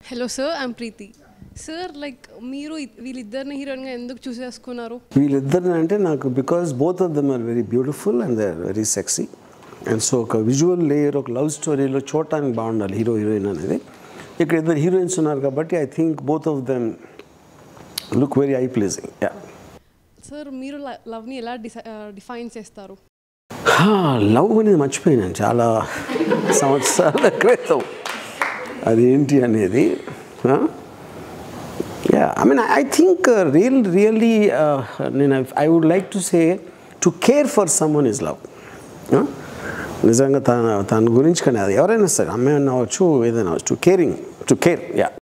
hello sir I'm Preethi sir like మీరు ఇ- వీళ్ళిద్దరిని హీరోయిన్గా ఎందుకు చూస్ చేసుకున్నారు వీళ్ళిద్దరిని అంటే నాకు because both of them are very beautiful and they are very sexy and so ఒక విజువల్ లేయర్ ఒక లవ్ స్టోరీలో చూడటానికి బాగుండాలి హీరో హీరోయిన్ అనేది ఇక్కడ ఇద్దరు హీరోయిన్స్ ఉన్నారు కాబట్టి I think both of them look very eye pleasing yeah sir మీరు ల- లవ్ని ఎలా డిసై డిఫైన్ చేస్తారు లవ్ అనేది మర్చిపోయినాను చాలా సంవత్సరాల క్రితం అదేంటి అనేది yeah I mean I think real really నేను I would like to say to care for someone is love నిజంగా తన తన గురించి కానీ అది ఎవరైనా సరే అమ్మాయి అవ్వచ్చు ఏదైనా అవ్వచ్చు to caring to care yeah